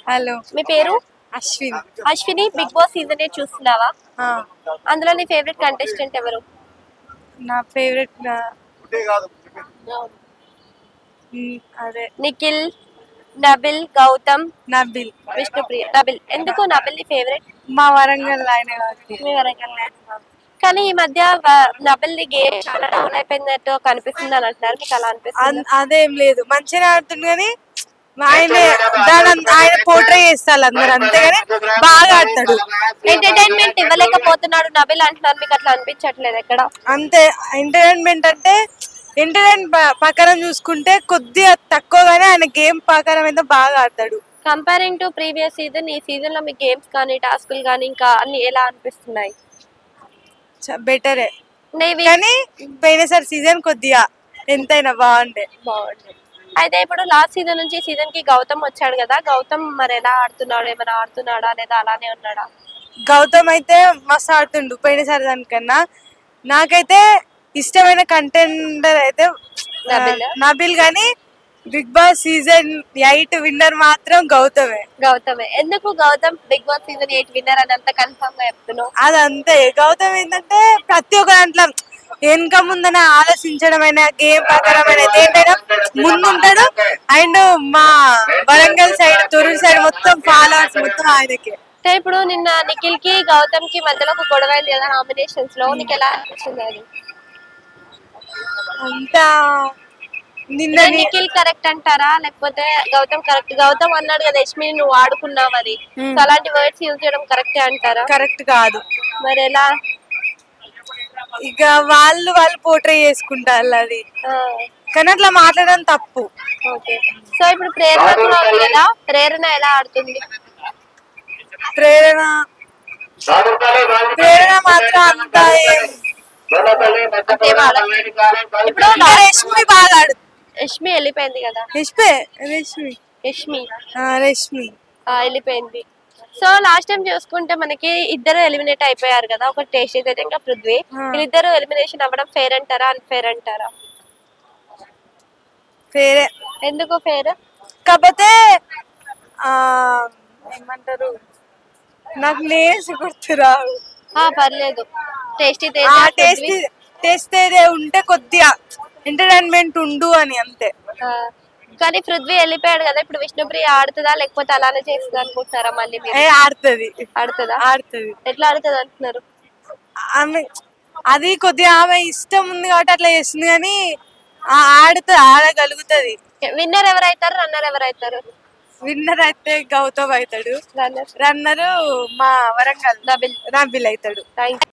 Hello మీ పేరు Ashwin Ashwini Bigg Boss season eight చూస్తున్నావా ఆ, అందులో నీ ఫేవరెట్ కంటెస్టెంట్ ఎవరు నా ఫేవరెట్ అదే నిఖిల్ నబిల్ గౌతమ్ నబిల్ విష్ణుప్రియ నబిల్ ఎందుకు నబిల్ నీ ఫేవరెట్ మా వరంగల్ ఆయన కాబట్టి మీ వరంగల్ కానీ ఈ మధ్య వ- నబిల్ ది గేమ్ చాలా డౌన్ అయిపోయినట్టు కనిపిస్తుంది అని అంటున్నారు మీకు అలా అనిపిస్తుంది అన్- అదేం లేదు మంచిగా ఆడుతుంది కానీ ఆయన దాని అంత- ఆయన పోట్రే చేస్తారు అందరు అంతేగాని బాగా ఆడతాడు ఎంటర్టైన్మెంట్ ఇవ్వలేకపోతున్నాడు నబిల్ అంటున్నారు మీకు అట్లా అనిపించట్లేదు ఎక్కడ అంతే ఎంటర్టైన్మెంట్ అంటే ఎంటర్టైన్ ప్రకారం చూసుకుంటే కొద్దిగా తక్కువగానే ఆయన గేమ్ ప్రకారం అయితే బాగా ఆడతాడు కంపేరింగ్ టు ప్రీవియస్ సీజన్ ఈ సీజన్ లో మీ గేమ్స్ కానీ టాస్కులు కానీ ఇంకా అన్ని ఎలా అనిపిస్తున్నాయి బెటరే నేవి కానీ పోయినసారి సీజన్ కొద్దిగా ఎంతైనా బాగుండే బాగుంది అయితే ఇప్పుడు లాస్ట్ సీజన్ నుంచి సీజన్ కి గౌతమ్ వచ్చాడు కదా గౌతమ్ మరి ఎలా ఆడుతున్నాడు ఏమైనా ఆడుతున్నాడా లేదా అలానే ఉన్నాడా గౌతమ్ అయితే మస్తు ఆడుతుండు పోయినసారి దానికన్నా నాకైతే ఇష్టమైన కంటెండర్ అయితే ఆ, నబిల్? నబిల్ కానీ Bigg Boss season eight winner మాత్రం గౌతమే గౌతమే ఎందుకు Gautham Bigg Boss season eight winner అని అంత కన్ఫర్మ్ గా చెప్తున్నావు అది అంతే గౌతమ్ ఏంటంటే ప్రతి ఒక్క దాంట్లో వెనుక ముందన ఆలోచించడమైన గేమ్ ప్రకారమైన దేంటైనా ముందుంటాడు అండ్ మా వరంగల్ సైడ్ తొరూరు సైడ్ మొత్తం ఫాలోవర్స్ మొత్తం ఆయనకే అంటే ఇప్పుడు నిన్న నిఖిల్ కి గౌతమ్ కి మధ్యలో ఒక గొడవ అయింది కదా నామినేషన్స్ లో నీకు ఎలా అనిపించింది అది అంతా నిన్న అంటే నిఖిల్ కరెక్ట్ అంటారా లేకపోతే గౌతమ్ కరెక్ట్ గౌతమ్ అన్నాడు కదా యష్మి నువ్వు ఆడుకున్నావని సో అలాంటి వర్డ్స్ యూజ్ చేయడం కరెక్టే అంటారా కరెక్ట్ కాదు మరి ఎలా ఇక వాళ్ళు వాళ్ళు పోట్రే చేసుకుంటారు అది కానీ అట్లా మాట్లాడడం తప్పు ఓకే సో ఇప్పుడు ప్రేరణ కూడా ఉంది కదా ప్రేరణ ఎలా ఆడుతుంది ప్రేరణ ప్రేరణ మాత్రం అంత ఏం- అంతేం ఆడదు. ఇప్పుడు ఇంకా రష్మి బాగా ఆడు యష్మి వెళ్ళిపోయింది కదా రష్మి రష్మి యష్మి ఆ, రష్మి ఆ, వెళ్ళిపోయింది సో లాస్ట్ టైం చూసుకుంటే మనకి ఇద్దరు ఎలిమినేట్ అయిపోయారు కదా ఒక టేస్ట్ అయితే ఇంకా పృథ్వీ ఆ. వీళ్ళిద్దరు ఎలిమినేషన్ అవ్వడం ఫేర్ అంటారా అన్ఫేర్ అంటారా పేరే ఎందుకు ఫేర్ కాకపోతే ఆ ఏమంటారు నాకు నేసి గుర్తురావు పర్లేదు టేస్టీ ఆ టేస్ట్ టేస్ట్ ఏదే ఉంటే కొద్దిగా ఎంటర్టైన్మెంట్ ఉండు అని అంతే కానీ పృథ్వీ వెళ్ళిపోయాడు కదా ఇప్పుడు విష్ణుప్రియ ఆడుతుందా లేకపోతే అలానే చేస్తుంది అనుకుంటున్నారా మళ్ళీ మీరు ఏ ఆడుతుంది ఆడుతుందా ఆడుతుంది ఎట్లా ఆడుతుంది అంటున్నారు ఆమె అది కొద్దిగా ఆమె ఇష్టం ఉంది కాబట్టి అట్లా చేస్తుంది కానీ ఆ ఆడుతూ ఆడగలుగుతుంది విన్నర్ ఎవరైతారు రన్నర్ ఎవరైతారు విన్నర్ అయితే గౌతమ్ అవుతాడు రన్నర్ రన్నరు మా వరంగల్ నబిల్ నబిల్ అవుతాడు థ్యాంక్